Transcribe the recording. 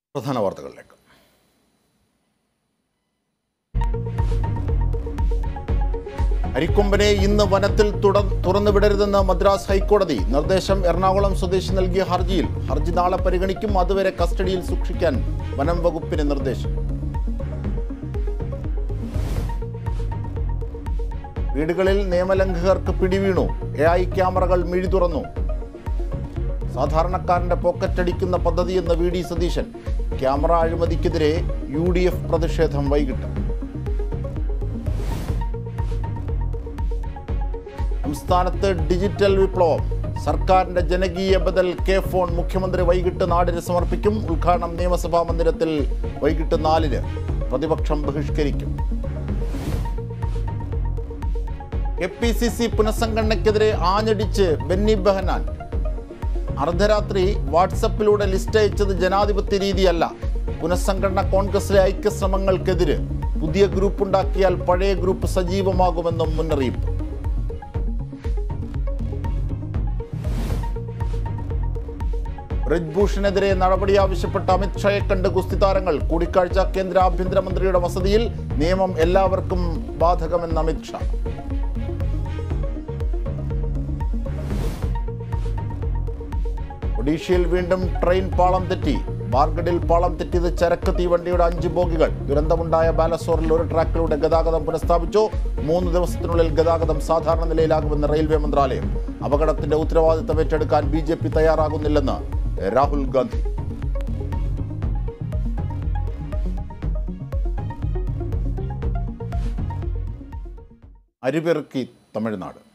പ്രധാന വാർത്തകളിലേക്ക് അരിക്കൊമ്പനെ ഇന്ന് വനത്തിൽ തുട- തുറന്നുവിടരുതെന്ന് മദ്രാസ് ഹൈക്കോടതി നിർദ്ദേശം എറണാകുളം സ്വദേശി നൽകിയ ഹർജിയിൽ ഹർജി നാളെ പരിഗണിക്കും അതുവരെ കസ്റ്റഡിയിൽ സൂക്ഷിക്കാൻ വനം വകുപ്പിന് നിർദ്ദേശം വീടുകളിൽ നിയമലംഘകർക്ക് പിടിവീണു എ ഐ ക്യാമറകൾ മിഴി തുറന്നു സാധാരണക്കാരന്റെ പോക്കറ്റടിക്കുന്ന പദ്ധതിയെന്ന് വി ഡി സതീശൻ ക്യാമറ അഴിമതിക്കെതിരെ യു ഡി എഫ് പ്രതിഷേധം വൈകിട്ട് സംസ്ഥാനത്ത് ഡിജിറ്റൽ വിപ്ലവം സർക്കാരിന്റെ ജനകീയ ബദൽ കെ ഫോൺ മുഖ്യമന്ത്രി വൈകിട്ട് നാടിന് സമർപ്പിക്കും ഉദ്ഘാടനം നിയമസഭാ മന്ദിരത്തിൽ വൈകിട്ട് നാലിന് പ്രതിപക്ഷം ബഹിഷ്കരിക്കും എ പി സി സി പുനഃസംഘടനയ്ക്കെതിരെ ആഞ്ഞടിച്ച് ബെന്നി ബെഹനാൻ അർദ്ധരാത്രി വാട്സപ്പിലൂടെ ലിസ്റ്റ് അയച്ചത് ജനാധിപത്യ രീതിയല്ല പുനഃസംഘടന കോൺഗ്രസിലെ ഐക്യശ്രമങ്ങൾക്കെതിരെ പുതിയ ഗ്രൂപ്പ് ഉണ്ടാക്കിയാൽ പഴയ ഗ്രൂപ്പ് സജീവമാകുമെന്നും മുന്നറിയിപ്പ് ബ്രിജ്ഭൂഷണെതിരെ നടപടി ആവശ്യപ്പെട്ട അമിത്ഷായെ കണ്ട് ഗുസ്തി താരങ്ങൾ കൂടിക്കാഴ്ച കേന്ദ്ര ആഭ്യന്തരമന്ത്രിയുടെ വസതിയിൽ നിയമം എല്ലാവർക്കും ബാധകമെന്ന് അമിത്ഷാ ഒഡീഷയിൽ വീണ്ടും ട്രെയിൻ പാളം തെറ്റി ബാർഗഡിൽ പാളം തെറ്റിയത് ചരക്ക് തീവണ്ടിയുടെ അഞ്ച് ബോഗികൾ ദുരന്തമുണ്ടായ ബാലസോറിൽ ഒരു ട്രാക്കിലൂടെ ഗതാഗതം പുനഃസ്ഥാപിച്ചു മൂന്ന് ദിവസത്തിനുള്ളിൽ ഗതാഗതം സാധാരണ നിലയിലാകുമെന്ന് റെയിൽവേ മന്ത്രാലയം അപകടത്തിന്റെ ഉത്തരവാദിത്തം ഏറ്റെടുക്കാൻ ബി ജെ പി തയ്യാറാകുന്നില്ലെന്ന് രാഹുൽ ഗാന്ധി അരിപെറുക്കി തമിഴ്നാട്